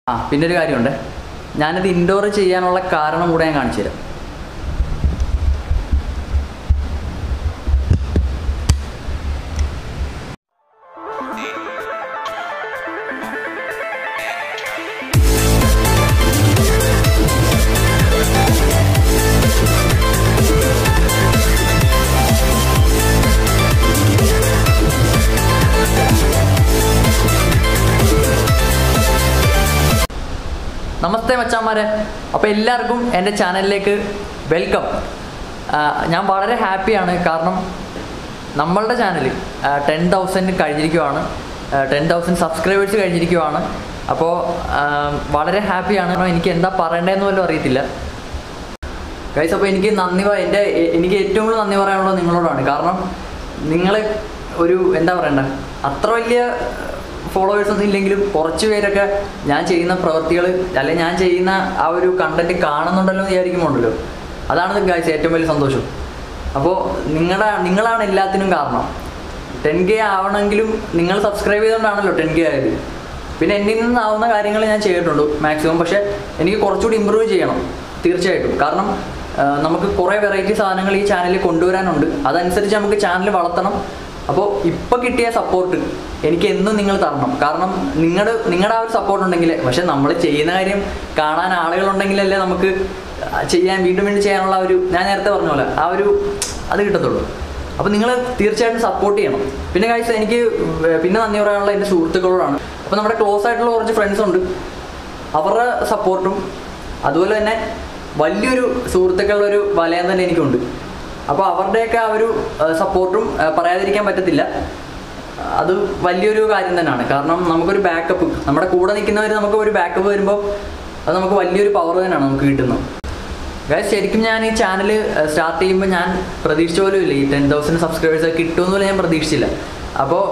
ആ പിന്നെ ഒരു കാര്യമുണ്ട് ഞാനിത് ഇൻഡോർ ചെയ്യാനുള്ള കാരണം കൂടെ ഞാൻ കാണിച്ചു തരാം നമസ്തേ മച്ചാന്മാരെ അപ്പോൾ എല്ലാവർക്കും എൻ്റെ ചാനലിലേക്ക് വെൽക്കം ഞാൻ വളരെ ഹാപ്പിയാണ് കാരണം നമ്മളുടെ ചാനൽ ടെൻ തൗസൻഡ് കഴിഞ്ഞിരിക്കുവാണ് ടെൻ തൗസൻഡ് സബ്സ്ക്രൈബേഴ്സ് കഴിഞ്ഞിരിക്കുവാണ് അപ്പോൾ വളരെ ഹാപ്പിയാണ് എനിക്ക് എന്താ പറയേണ്ടതെന്ന് പോലും അറിയത്തില്ല ഗൈസ് അപ്പോൾ എനിക്ക് നന്ദി പറ- എൻ്റെ എ- എനിക്ക് ഏറ്റവും കൂടുതൽ നന്ദി പറയാനുള്ളത് നിങ്ങളോടാണ് കാരണം നിങ്ങൾ ഒരു എന്താ പറയണ്ട അത്ര വലിയ ഫോളോവേഴ്സ് ഒന്നും ഇല്ലെങ്കിലും കുറച്ച് പേരൊക്കെ ഞാൻ ചെയ്യുന്ന പ്രവൃത്തികൾ അല്ലെങ്കിൽ ഞാൻ ചെയ്യുന്ന ആ ഒരു കണ്ടന്റ് കാണുന്നുണ്ടല്ലോ എന്ന് വിചാരിക്കുമ്പോണ്ടല്ലോ അതാണ് ഗൈസ് ഏറ്റവും വലിയ സന്തോഷം അപ്പോൾ നിങ്ങളുടെ നിങ്ങളാണ് എല്ലാത്തിനും കാരണം ടെൻ കെ ആവണമെങ്കിലും നിങ്ങൾ സബ്സ്ക്രൈബ് ചെയ്തുകൊണ്ടാണല്ലോ ടെൻ കെ ആയത് പിന്നെ എന്നിൽ നിന്നാവുന്ന കാര്യങ്ങൾ ഞാൻ ചെയ്തിട്ടുണ്ട് മാക്സിമം പക്ഷേ എനിക്ക് കുറച്ചുകൂടി ഇമ്പ്രൂവ് ചെയ്യണം തീർച്ചയായിട്ടും കാരണം ആ, നമുക്ക് കുറേ വെറൈറ്റി സാധനങ്ങൾ ഈ ചാനലിൽ കൊണ്ടുവരാനുണ്ട് അതനുസരിച്ച് നമുക്ക് ചാനൽ വളർത്തണം അപ്പോൾ ഇപ്പോൾ കിട്ടിയ സപ്പോർട്ട് എനിക്ക് എന്നും നിങ്ങൾ തരണം കാരണം നിങ്ങളുടെ നിങ്ങളുടെ ആ ഒരു സപ്പോർട്ട് ഉണ്ടെങ്കിൽ പക്ഷെ നമ്മൾ ചെയ്യുന്ന കാര്യം കാണാൻ ആളുകളുണ്ടെങ്കിലല്ലേ നമുക്ക് ചെയ്യാൻ വീണ്ടും വീണ്ടും ചെയ്യാനുള്ള ആ ഒരു ഞാൻ നേരത്തെ പറഞ്ഞ പോലെ ആ ഒരു അത് കിട്ടത്തുള്ളൂ അപ്പോൾ നിങ്ങൾ തീർച്ചയായിട്ടും സപ്പോർട്ട് ചെയ്യണം പിന്നെ കാഴ്ച എനിക്ക് വേ- പിന്നെ നന്ദി പറയാനുള്ള എൻ്റെ സുഹൃത്തുക്കളോടാണ് അപ്പോൾ നമ്മുടെ ക്ലോസ് ആയിട്ടുള്ള കുറച്ച് ഫ്രണ്ട്സ് ഉണ്ട് അവരുടെ സപ്പോർട്ടും അതുപോലെ തന്നെ വലിയൊരു സുഹൃത്തുക്കളുടെ ഒരു വലയം തന്നെ എനിക്കുണ്ട് അപ്പോൾ അവരുടെയൊക്കെ ആ ഒരു സപ്പോർട്ടും പറയാതിരിക്കാൻ പറ്റത്തില്ല അത് വലിയൊരു കാര്യം തന്നെയാണ് കാരണം നമുക്കൊരു ബാക്കപ്പ് നമ്മുടെ കൂടെ നിൽക്കുന്നവർ നമുക്ക് ഒരു ബാക്കപ്പ് വരുമ്പോൾ അത് നമുക്ക് വലിയൊരു പവർ തന്നെയാണ് നമുക്ക് കിട്ടുന്നത് ഗൈസ് ശരിക്കും ഞാൻ ഈ ചാനൽ സ്റ്റാർട്ട് ചെയ്യുമ്പോൾ ഞാൻ പ്രതീക്ഷിച്ച പോലും ഇല്ല ഈ ടെൻ തൗസൻഡ് സബ്സ്ക്രൈബേഴ്സ് കിട്ടുമെന്ന് പോലും ഞാൻ പ്രതീക്ഷിച്ചില്ല അപ്പോൾ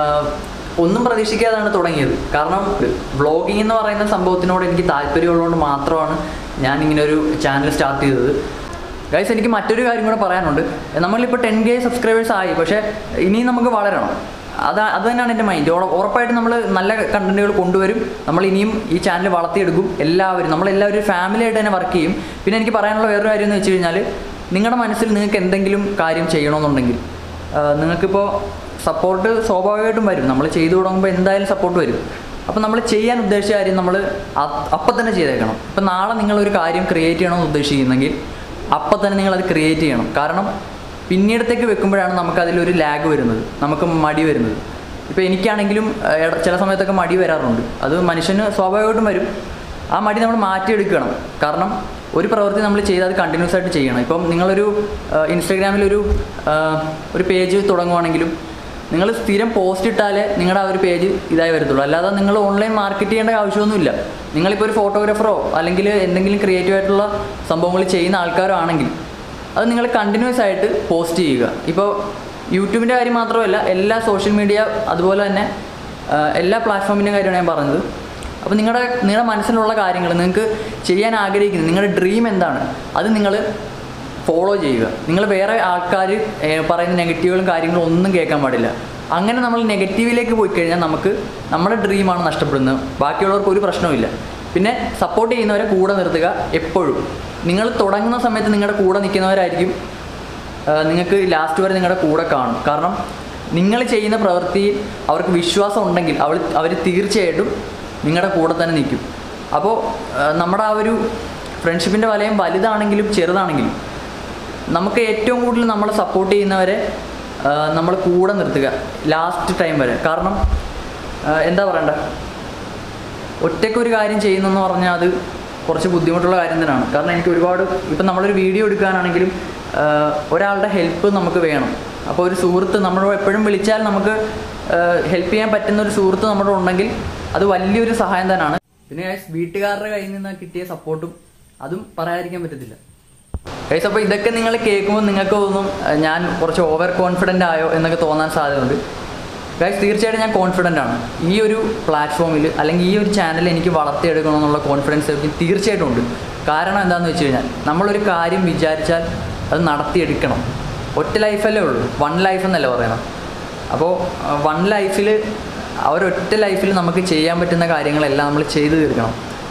ഒന്നും പ്രതീക്ഷിക്കാതാണ് തുടങ്ങിയത് കാരണം വ്ളോഗിങ് എന്ന് പറയുന്ന സംഭവത്തിനോട് എനിക്ക് താല്പര്യമുള്ളതുകൊണ്ട് മാത്രമാണ് ഞാൻ ഇങ്ങനെ ഒരു ചാനൽ സ്റ്റാർട്ട് ചെയ്തത് ഗൈസ് എനിക്ക് മറ്റൊരു കാര്യം കൂടെ പറയാനുണ്ട് നമ്മളിപ്പോൾ ടെൻ കെ സബ്സ്ക്രൈബേഴ്സ് ആയി പക്ഷേ ഇനിയും നമുക്ക് വളരണം അത് അത് തന്നെയാണ് എൻ്റെ മൈൻഡ് ഉറപ്പായിട്ടും നമ്മൾ നല്ല കണ്ടന്റുകൾ കൊണ്ടുവരും നമ്മൾ ഇനിയും ഈ ചാനൽ വളർത്തിയെടുക്കും എല്ലാവരും നമ്മളെല്ലാവരും ഒരു ഫാമിലി ആയിട്ട് തന്നെ വർക്ക് ചെയ്യും പിന്നെ എനിക്ക് പറയാനുള്ള വേറൊരു കാര്യം എന്ന് വെച്ച് കഴിഞ്ഞാൽ നിങ്ങളുടെ മനസ്സിൽ നിങ്ങൾക്ക് എന്തെങ്കിലും കാര്യം ചെയ്യണമെന്നുണ്ടെങ്കിൽ ആ, നിങ്ങൾക്കിപ്പോൾ സപ്പോർട്ട് സ്വാഭാവികമായിട്ടും വരും നമ്മൾ ചെയ്തു തുടങ്ങുമ്പോൾ എന്തായാലും സപ്പോർട്ട് വരും അപ്പോൾ നമ്മൾ ചെയ്യാൻ ഉദ്ദേശിച്ച കാര്യം നമ്മൾ അപ്പം തന്നെ ചെയ്തേക്കണം ഇപ്പം നാളെ നിങ്ങളൊരു കാര്യം ക്രിയേറ്റ് ചെയ്യണമെന്ന് ഉദ്ദേശിക്കുന്നെങ്കിൽ അപ്പം തന്നെ നിങ്ങളത് ക്രിയേറ്റ് ചെയ്യണം കാരണം പിന്നീടത്തേക്ക് വെക്കുമ്പോഴാണ് നമുക്ക് അതിലൊരു ലാഗ് വരുന്നത് നമുക്ക് മടി വരുന്നത് ഇപ്പോൾ എനിക്കാണെങ്കിലും ഏഹ്, എട- ചില സമയത്തൊക്കെ മടി വരാറുണ്ട് അത് മനുഷ്യന് സ്വാഭാവികമായിട്ടും വരും ആ മടി നമ്മൾ മാറ്റിയെടുക്കണം കാരണം ഒരു പ്രവൃത്തി നമ്മൾ ചെയ്ത് അത് കണ്ടിന്യൂസ് ആയിട്ട് ചെയ്യണം ഇപ്പം നിങ്ങളൊരു ഏഹ്, ഇൻസ്റ്റാഗ്രാമിലൊരു ഏഹ്, ഒരു പേജ് തുടങ്ങുവാണെങ്കിലും നിങ്ങൾ സ്ഥിരം പോസ്റ്റ് ഇട്ടാലേ നിങ്ങളുടെ ആ ഒരു പേജ് ഇതായി വരത്തുള്ളൂ അല്ലാതെ നിങ്ങൾ ഓൺലൈൻ മാർക്കറ്റ് ചെയ്യേണ്ട ആവശ്യമൊന്നുമില്ല നിങ്ങളിപ്പോൾ ഒരു ഫോട്ടോഗ്രാഫറോ അല്ലെങ്കിൽ എന്തെങ്കിലും ക്രിയേറ്റീവ് ആയിട്ടുള്ള സംഭവങ്ങൾ ചെയ്യുന്ന ആൾക്കാരോ ആണെങ്കിൽ അത് നിങ്ങൾ കണ്ടിന്യൂസ് ആയിട്ട് പോസ്റ്റ് ചെയ്യുക ഇപ്പോൾ യൂട്യൂബിൻ്റെ കാര്യം മാത്രമല്ല എല്ലാ സോഷ്യൽ മീഡിയ അതുപോലെ തന്നെ ആ, എല്ലാ പ്ലാറ്റ്ഫോമിൻ്റെ കാര്യമാണ് ഞാൻ പറഞ്ഞത് അപ്പോൾ നിങ്ങളുടെ നിങ്ങളുടെ മനസ്സിലുള്ള കാര്യങ്ങൾ നിങ്ങൾക്ക് ചെയ്യാൻ ആഗ്രഹിക്കുന്നത് നിങ്ങളുടെ ഡ്രീം എന്താണ് അത് നിങ്ങൾ ഫോളോ ചെയ്യുക നിങ്ങൾ വേറെ ആൾക്കാർ പറയുന്ന നെഗറ്റീവുകളും കാര്യങ്ങളും ഒന്നും കേൾക്കാൻ പാടില്ല അങ്ങനെ നമ്മൾ നെഗറ്റീവിലേക്ക് പോയി കഴിഞ്ഞാൽ നമുക്ക് നമ്മുടെ ഡ്രീമാണ് നഷ്ടപ്പെടുന്നത് ബാക്കിയുള്ളവർക്ക് ഒരു പ്രശ്നവുമില്ല പിന്നെ സപ്പോർട്ട് ചെയ്യുന്നവരെ കൂടെ നിർത്തുക എപ്പോഴും നിങ്ങൾ തുടങ്ങുന്ന സമയത്ത് നിങ്ങളുടെ കൂടെ നിൽക്കുന്നവരായിരിക്കും ആ, നിങ്ങൾക്ക് ലാസ്റ്റ് വരെ നിങ്ങളുടെ കൂടെ കാണും കാരണം നിങ്ങൾ ചെയ്യുന്ന പ്രവൃത്തിയിൽ അവർക്ക് വിശ്വാസം ഉണ്ടെങ്കിൽ അവർ അവർ തീർച്ചയായിട്ടും നിങ്ങളുടെ കൂടെ തന്നെ നിൽക്കും അപ്പോൾ ആ, നമ്മുടെ ആ ഒരു ഫ്രണ്ട്ഷിപ്പിൻ്റെ വലയം വലുതാണെങ്കിലും ചെറുതാണെങ്കിലും നമുക്ക് ഏറ്റവും കൂടുതൽ നമ്മളെ സപ്പോർട്ട് ചെയ്യുന്നവരെ നമ്മൾ കൂടെ നിർത്തുക ലാസ്റ്റ് ടൈം വരെ കാരണം ആ, എന്താ പറയണ്ട ഒറ്റയ്ക്ക് ഒരു കാര്യം ചെയ്യുന്നെന്ന് പറഞ്ഞാൽ അത് കുറച്ച് ബുദ്ധിമുട്ടുള്ള കാര്യം തന്നെയാണ് കാരണം എനിക്ക് ഒരുപാട് ഇപ്പം നമ്മളൊരു വീഡിയോ എടുക്കാനാണെങ്കിലും ആ, ഒരാളുടെ ഹെൽപ്പ് നമുക്ക് വേണം അപ്പോൾ ഒരു സുഹൃത്ത് നമ്മളോട് എപ്പോഴും വിളിച്ചാൽ നമുക്ക് ഹെൽപ്പ് ചെയ്യാൻ പറ്റുന്ന ഒരു സുഹൃത്ത് നമ്മുടെ ഉണ്ടെങ്കിൽ അത് വലിയൊരു സഹായം തന്നെയാണ് പിന്നെ guys, വീട്ടുകാരുടെ കയ്യിൽ നിന്ന് കിട്ടിയ സപ്പോർട്ടും അതും പറയാതിരിക്കാൻ പറ്റത്തില്ല ഗൈസ് അപ്പോൾ ഇതൊക്കെ നിങ്ങൾ കേൾക്കുമ്പോൾ നിങ്ങൾക്ക് തോന്നും അഹ് ഞാൻ കുറച്ച് ഓവർ കോൺഫിഡൻ്റ് ആയോ എന്നൊക്കെ തോന്നാൻ സാധ്യതയുണ്ട് ഗൈസ് തീർച്ചയായിട്ടും ഞാൻ കോൺഫിഡൻ്റ് ആണ് ഈ ഒരു പ്ലാറ്റ്ഫോമിൽ അല്ലെങ്കിൽ ഈ ഒരു ചാനൽ എനിക്ക് വളർത്തിയെടുക്കണം എന്നുള്ള കോൺഫിഡൻസ് എനിക്ക് തീർച്ചയായിട്ടും ഉണ്ട് കാരണം എന്താണെന്ന് വെച്ച് കഴിഞ്ഞാൽ നമ്മളൊരു കാര്യം വിചാരിച്ചാൽ അത് നടത്തിയെടുക്കണം ഒറ്റ ലൈഫല്ലേ ഉള്ളൂ വൺ ലൈഫ് എന്നല്ലേ പറയണം അപ്പോൾ വൺ ലൈഫിൽ ആ ഒരൊറ്റ ലൈഫിൽ നമുക്ക് ചെയ്യാൻ പറ്റുന്ന കാര്യങ്ങളെല്ലാം നമ്മൾ ചെയ്തു തീർക്കണം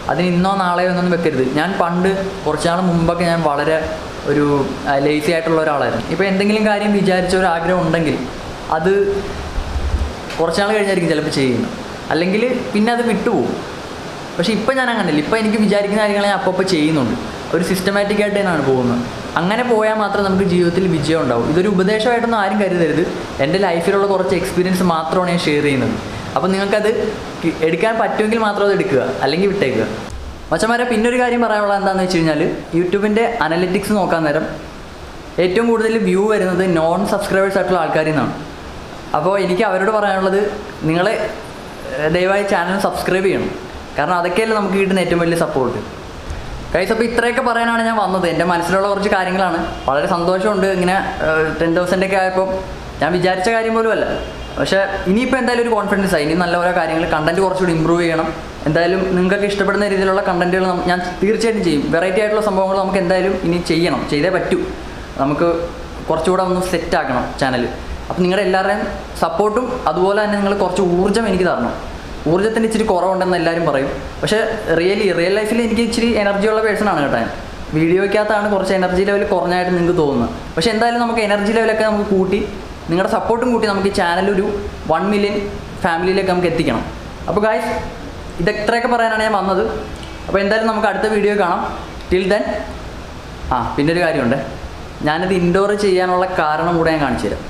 അതിന് ഇന്നോ നാളെയോ എന്നൊന്നും വെക്കരുത് ഞാൻ പണ്ട് കുറച്ച് നാൾ മുമ്പൊക്കെ ഞാൻ വളരെ ഒരു ലേസി ആയിട്ടുള്ള ഒരാളായിരുന്നു ഇപ്പോൾ എന്തെങ്കിലും കാര്യം വിചാരിച്ച ഒരു ആഗ്രഹം ഉണ്ടെങ്കിൽ അത് കുറച്ച് നാൾ കഴിഞ്ഞായിരിക്കും ചിലപ്പോൾ ചെയ്യുന്നത് അല്ലെങ്കിൽ പിന്നെ അത് വിട്ടുപോകും പക്ഷേ ഇപ്പം ഞാൻ അങ്ങനെയല്ല ഇപ്പം എനിക്ക് വിചാരിക്കുന്ന കാര്യങ്ങൾ ഞാൻ അപ്പോൾ ചെയ്യുന്നുണ്ട് ഒരു സിസ്റ്റമാറ്റിക് ആയിട്ട് തന്നെയാണ് പോകുന്നത് അങ്ങനെ പോയാൽ മാത്രമേ നമുക്ക് ജീവിതത്തിൽ വിജയം ഉണ്ടാവും ഇതൊരു ഉപദേശമായിട്ടൊന്നും ആരും കരുതരുത് എൻ്റെ ലൈഫിലുള്ള കുറച്ച് എക്സ്പീരിയൻസ് മാത്രമാണ് ഞാൻ ഷെയർ ചെയ്യുന്നത് അപ്പോൾ നിങ്ങൾക്കത് കി- എടുക്കാൻ പറ്റുമെങ്കിൽ മാത്രം അത് എടുക്കുക അല്ലെങ്കിൽ വിട്ടേക്കുക മച്ചന്മാരെ പിന്നെ ഒരു കാര്യം പറയാനുള്ളത് എന്താണെന്ന് വെച്ച് കഴിഞ്ഞാൽ യൂട്യൂബിൻ്റെ അനലിറ്റിക്സ് നോക്കാൻ നേരം ഏറ്റവും കൂടുതൽ വ്യൂ വരുന്നത് നോൺ സബ്സ്ക്രൈബേഴ്സ് ആയിട്ടുള്ള ആൾക്കാരിൽ നിന്നാണ് അപ്പോൾ എനിക്ക് അവരോട് പറയാനുള്ളത് നിങ്ങൾ ദയവായി ചാനൽ സബ്സ്ക്രൈബ് ചെയ്യണം കാരണം അതൊക്കെയല്ലേ നമുക്ക് കിട്ടുന്ന ഏറ്റവും വലിയ സപ്പോർട്ട് കൈസ് അപ്പോൾ ഇത്രയൊക്കെ പറയാനാണ് ഞാൻ വന്നത് എൻ്റെ മനസ്സിലുള്ള കുറച്ച് കാര്യങ്ങളാണ് വളരെ സന്തോഷമുണ്ട് ഇങ്ങനെ ടെൻ തൗസൻഡ് ഒക്കെ ആയപ്പോൾ ഞാൻ വിചാരിച്ച കാര്യം പോലും അല്ല പക്ഷേ ഇനിയിപ്പോൾ എന്തായാലും ഒരു കോൺഫിഡൻസ് ആയി ഇനി നല്ല ഓരോ കാര്യങ്ങൾ കണ്ടൻറ്റ് കുറച്ചുകൂടി ഇമ്പ്രൂവ് ചെയ്യണം എന്തായാലും നിങ്ങൾക്കൊക്കെ ഇഷ്ടപ്പെടുന്ന രീതിയിലുള്ള കണ്ടൻറ്റുകൾ ഞാൻ തീർച്ചയായിട്ടും ചെയ്യും വെറൈറ്റി ആയിട്ടുള്ള സംഭവങ്ങൾ നമുക്ക് എന്തായാലും ഇനി ചെയ്യണം ചെയ്തേ പറ്റൂ നമുക്ക് കുറച്ചുകൂടെ ഒന്ന് സെറ്റ് ആക്കണം ചാനൽ അപ്പോൾ നിങ്ങളുടെ എല്ലാവരുടെയും സപ്പോർട്ടും അതുപോലെ തന്നെ നിങ്ങൾ കുറച്ച് ഊർജ്ജം എനിക്ക് തരണം ഊർജ്ജത്തിന് ഇച്ചിരി കുറവുണ്ടെന്ന് എല്ലാവരും പറയും പക്ഷേ റിയലി റിയൽ ലൈഫിൽ എനിക്ക് ഇച്ചിരി എനർജി ഉള്ള പേഴ്സൺ ആണ് കേട്ടോ ഞാൻ വീഡിയോയ്ക്കകത്താണ് കുറച്ച് എനർജി ലെവൽ കുറഞ്ഞായിട്ട് നിങ്ങൾക്ക് തോന്നുന്നത് പക്ഷേ എന്തായാലും നമുക്ക് എനർജി ലെവലൊക്കെ നമുക്ക് കൂട്ടി നിങ്ങളുടെ സപ്പോർട്ടും കൂട്ടി നമുക്ക് ഈ ചാനൽ ഒരു വൺ മില്യൺ ഫാമിലിയിലേക്ക് നമുക്ക് എത്തിക്കണം അപ്പോൾ ഗായ്സ് ഇത് ഇത്രയൊക്കെ പറയാനാണ് ഞാൻ വന്നത് അപ്പോൾ എന്തായാലും നമുക്ക് അടുത്ത വീഡിയോ കാണാം ടിൽ ദെൻ ആ പിന്നെ ഒരു കാര്യമുണ്ട് ഞാനിത് ഇൻഡോർ ചെയ്യാനുള്ള കാരണം കൂടെ ഞാൻ കാണിച്ചു തരാം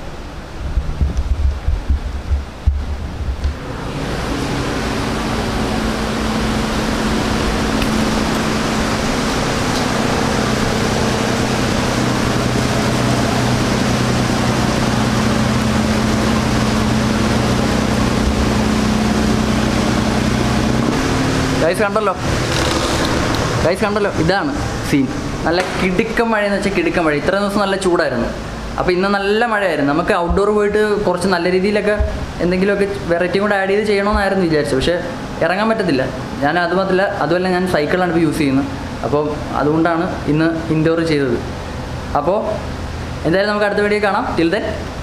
ഗൈസ് കണ്ടല്ലോ ഗൈസ് കണ്ടല്ലോ ഇതാണ് സീൻ നല്ല കിടുക്കം മഴ എന്ന് വെച്ചാൽ കിടുക്കം മഴ ഇത്രയും ദിവസം നല്ല ചൂടായിരുന്നു അപ്പോൾ ഇന്ന് നല്ല മഴയായിരുന്നു നമുക്ക് ഔട്ട്ഡോർ പോയിട്ട് കുറച്ച് നല്ല രീതിയിലൊക്കെ എന്തെങ്കിലുമൊക്കെ വെറൈറ്റിയും കൂടെ ആഡ് ചെയ്ത് ചെയ്യണമെന്നായിരുന്നു വിചാരിച്ചത് പക്ഷേ ഇറങ്ങാൻ പറ്റത്തില്ല ഞാൻ അത് മാത്രമല്ല അതുമല്ല ഞാൻ സൈക്കിളാണ് ഇപ്പോൾ യൂസ് ചെയ്യുന്നത് അപ്പോൾ അതുകൊണ്ടാണ് ഇന്ന് ഇൻഡോർ ചെയ്തത് അപ്പോൾ എന്തായാലും നമുക്ക് അടുത്ത വീഡിയോ കാണാം ടിൽ ദെൻ